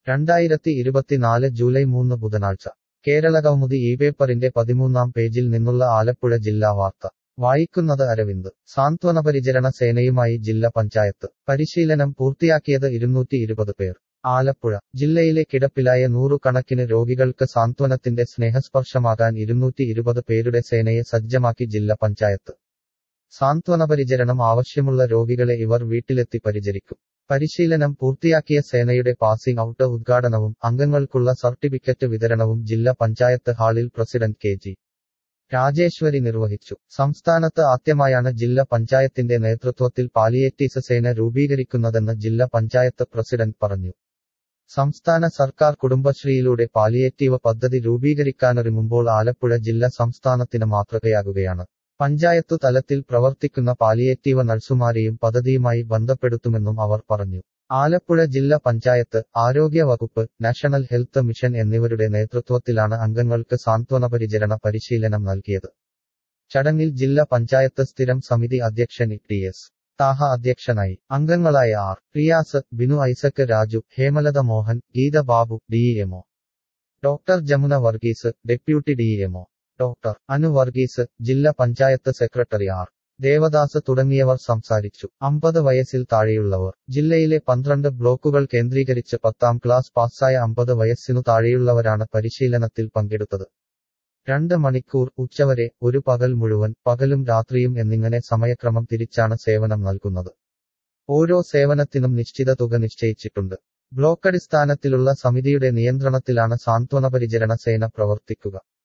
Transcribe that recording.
രണ്ടായിരത്തി ഇരുപത്തിനാല് ജൂലൈ മൂന്ന് ബുധനാഴ്ച കേരളകൗമുദി ഈ പേപ്പറിന്റെ പതിമൂന്നാം പേജിൽ നിന്നുള്ള ആലപ്പുഴ ജില്ലാ വാർത്ത വായിക്കുന്നത് അരവിന്ദ് സാന്ത്വനപരിചരണ സേനയുമായി ജില്ലാ പഞ്ചായത്ത് പരിശീലനം പൂർത്തിയാക്കിയത് ഇരുന്നൂറ്റി ഇരുപത് പേർ ആലപ്പുഴ ജില്ലയിലെ കിടപ്പിലായ നൂറുകണക്കിന് രോഗികൾക്ക് സാന്ത്വനത്തിന്റെ സ്നേഹസ്പർശമാകാൻ ഇരുന്നൂറ്റി ഇരുപത് പേരുടെ സേനയെ സജ്ജമാക്കി ജില്ലാ പഞ്ചായത്ത് സാന്ത്വനപരിചരണം ആവശ്യമുള്ള രോഗികളെ ഇവർ വീട്ടിലെത്തി പരിചരിക്കും പരിശീലനം പൂർത്തിയാക്കിയ സേനയുടെ പാസിംഗ് ഔട്ട് ഉദ്ഘാടനവും അംഗങ്ങൾക്കുള്ള സർട്ടിഫിക്കറ്റ് വിതരണവും ജില്ലാ പഞ്ചായത്ത് ഹാളിൽ പ്രസിഡന്റ് കെ ജി രാജേശ്വരി നിർവഹിച്ചു സംസ്ഥാനത്ത് ആദ്യമായാണ് ജില്ലാ പഞ്ചായത്തിന്റെ നേതൃത്വത്തിൽ പാലിയേറ്റീസ് സേന രൂപീകരിക്കുന്നതെന്ന് ജില്ലാ പഞ്ചായത്ത് പ്രസിഡന്റ് പറഞ്ഞു സംസ്ഥാന സർക്കാർ കുടുംബശ്രീയിലൂടെ പാലിയേറ്റീവ് പദ്ധതി രൂപീകരിക്കാനൊരുങ്ങുമ്പോൾ ആലപ്പുഴ ജില്ല സംസ്ഥാനത്തിന് മാതൃകയാകുകയാണ് പഞ്ചായത്തു തലത്തിൽ പ്രവർത്തിക്കുന്ന പാലിയേറ്റീവ് നഴ്സുമാരെയും പദ്ധതിയുമായി ബന്ധപ്പെടുത്തുമെന്നും അവർ പറഞ്ഞു ആലപ്പുഴ ജില്ലാ പഞ്ചായത്ത് ആരോഗ്യ വകുപ്പ് നാഷണൽ ഹെൽത്ത് മിഷൻ എന്നിവരുടെ നേതൃത്വത്തിലാണ് അംഗങ്ങൾക്ക് സാന്ത്വനപരിചരണ പരിശീലനം നൽകിയത് ചടങ്ങിൽ ജില്ലാ പഞ്ചായത്ത് സ്ഥിരം സമിതി അധ്യക്ഷൻ ടി എസ് താഹ അധ്യക്ഷനായി അംഗങ്ങളായ R Riyas Binu Isaac Raju Hemalatha Mohan Geetha Babu DEMO doctor Jamuna Varghese deputy DEMO doctor Anu Varghese ജില്ലാ പഞ്ചായത്ത് സെക്രട്ടറി ആർ ദേവദാസ് തുടങ്ങിയവർ സംസാരിച്ചു അമ്പത് വയസ്സിൽ താഴെയുള്ളവർ ജില്ലയിലെ പന്ത്രണ്ട് ബ്ലോക്കുകൾ കേന്ദ്രീകരിച്ച് പത്താം ക്ലാസ് പാസ്സായ അമ്പത് വയസ്സിനു താഴെയുള്ളവരാണ് പരിശീലനത്തിൽ പങ്കെടുത്തത് രണ്ട് മണിക്കൂർ ഉച്ചവരെ ഒരു പകൽ മുഴുവൻ പകലും രാത്രിയും എന്നിങ്ങനെ സമയക്രമം തിരിച്ചാണ് സേവനം നൽകുന്നത് ഓരോ സേവനത്തിനും നിശ്ചിത തുക നിശ്ചയിച്ചിട്ടുണ്ട് ബ്ലോക്കടിസ്ഥാനത്തിലുള്ള സമിതിയുടെ നിയന്ത്രണത്തിലാണ് സാന്ത്വനപരിചരണ സേന പ്രവർത്തിക്കുക